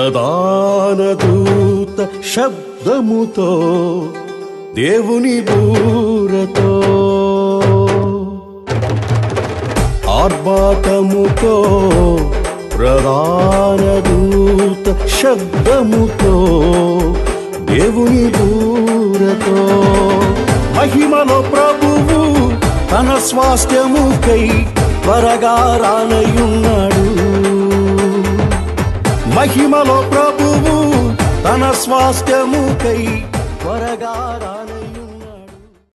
ప్రధాన దూత శబ్దముతో దేవుని బూరతో ఆర్భాటముతో ప్రధాన దూత శబ్దముతో దేవుని బూరతో మహిమలో ప్రభువు తన స్వాస్థ్యముకై త్వరగా రానయున్నాడు మహిమలో ప్రభువు తన స్వాస్థ్యముకై త్వరగా రాన